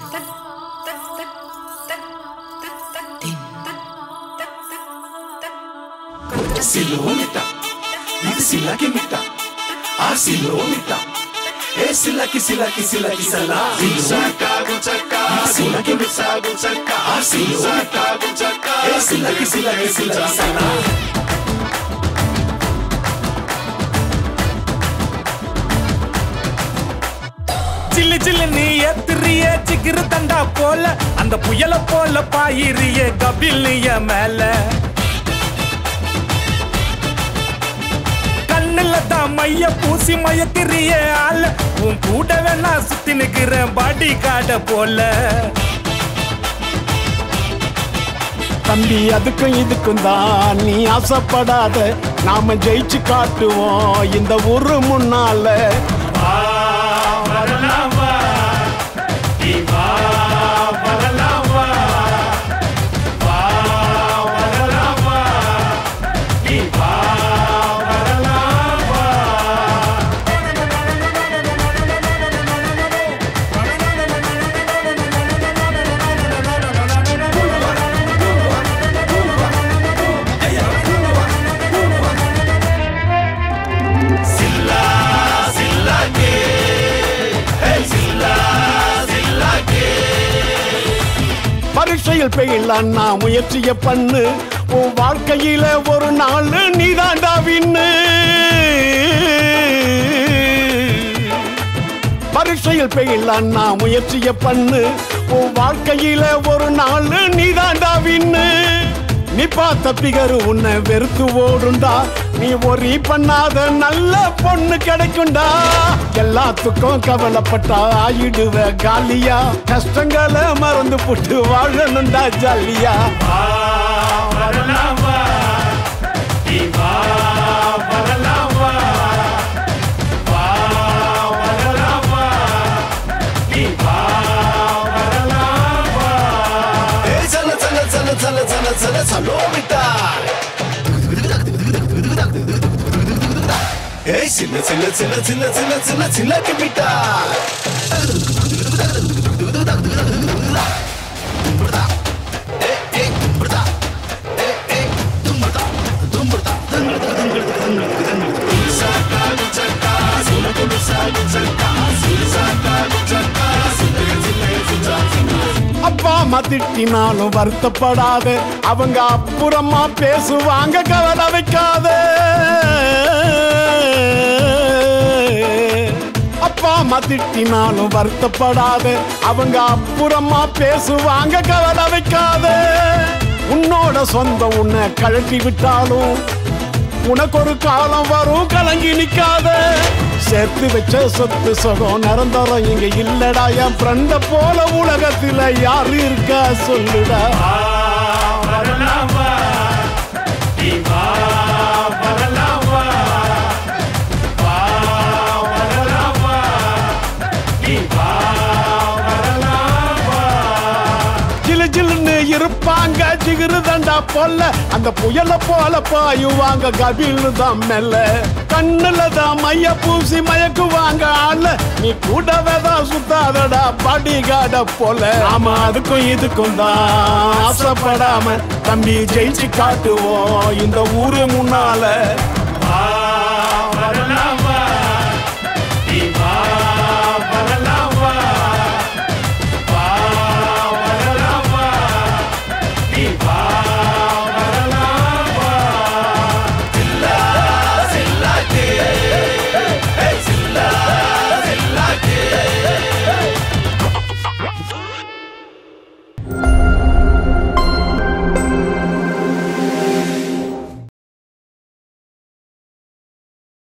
Silomita, ఇది సిల్లకి మిట్ట ఆ సిలోమిట ఏ సిల్లకి సిల్లకి సిల్లకి సలా సాగు చక్క సిల్లకి సాగు చక్క ఆ సిలోమిట చక్క ఏ సిల్లకి సిల్లకి సిల్లకి సలా சில்லு சில்லு நீ எத்திரிய சிக்கிரு தண்டா போல அந்த புயல போல பாயிரிய கபில் நீ என் மேல கண்ணுல தான் மைய பூசி மயக்கிறிய ஆள உன் கூட வேணா சுத்தி நிக்கிறேன் பாடி காட போல தம்பி அதுக்கும் இதுக்கும் தான் நீ ஆசைப்படாத நாம ஜெயிச்சு காட்டுவோம் இந்த ஊரு முன்னால வா, வரலாம் வா. நீ வா, வரலாம் வா. வா, வரலாம் வா. நீ வா, வரலாம் வா. பரீட்சையில் பெயிலாம் நான் முயற்சிய பண்ணு உன் வாழ்க்கையில ஒரு நாள் நீதாண்டா வின்னு பரீட்சையில் பெயிலாம் நான் முயற்சிய பண்ணு உன் வாழ்க்கையில ஒரு நாள் நீதாண்டா வின்னு நீ பார்த்த பிகரு உன்னை வெறுத்து ஓடுண்டா நீ ஒரி பண்ணாத நல்ல பொண்ணு கிடைக்கும்டா எல்லாத்துக்கும் கவலைப்பட்டா ஆயிடுவ காலியா கஷ்டங்களை மறந்து போட்டு வாழணும்டா ஜாலியா வா, வரலாம் வா. நீ வா, வரலாம் வா. வா, வரலாம் வா. நீ வா, வரலாம் வா. ఏ చల్ల చల్ల చల్ల చల్ల చల్ల చల్ల చలోమిట ఏ చిన్న చిన్న చిన్న చిన్న చిన్న చిన్న చిల్లకి మిట్ట அப்பா அம்மா திட்டினாலும் வருத்தப்படாத அவங்க அப்புறமா பேசுவாங்க கவலை வைக்காத அப்பா அம்மா திட்டினாலும் வருத்தப்படாத அவங்க அப்புறமா பேசுவாங்க கவலை வைக்காத உன்னோட சொந்தம் உன்னை கழட்டி விட்டாலும் உனக்கு ஒரு காலம் வரும் கலங்கி நிக்காத சேர்த்து வச்ச சொத்து சுகம் நிரந்தரம் இங்க இல்லடா என் ஃப்ரெண்ட போல உலகத்துல யாரு இருக்கா சொல்லுடா வா, வரலாம் வா. நீ வா, வரலாம் வா. வா, வரலாம் வா. நீ வா, வரலாம் வா. ஜிலு ஜிலுன்னு இருப்பாங்க ஜிகிரு தண்டா போல அந்த புயல போல பாயுவாங்க கபில்னு தான் மெல்ல கண்ணுல தான் மைய பூசி மயக்குவாங்க ஆள நீ கூடவே தான் சுத்தாதடா படிகாட போல நாம அதுக்கும் இதுக்கும் தான் ஆசைப்படாம தம்பி ஜெயிச்சு காட்டுவோம் இந்த ஊரு முன்னால வா,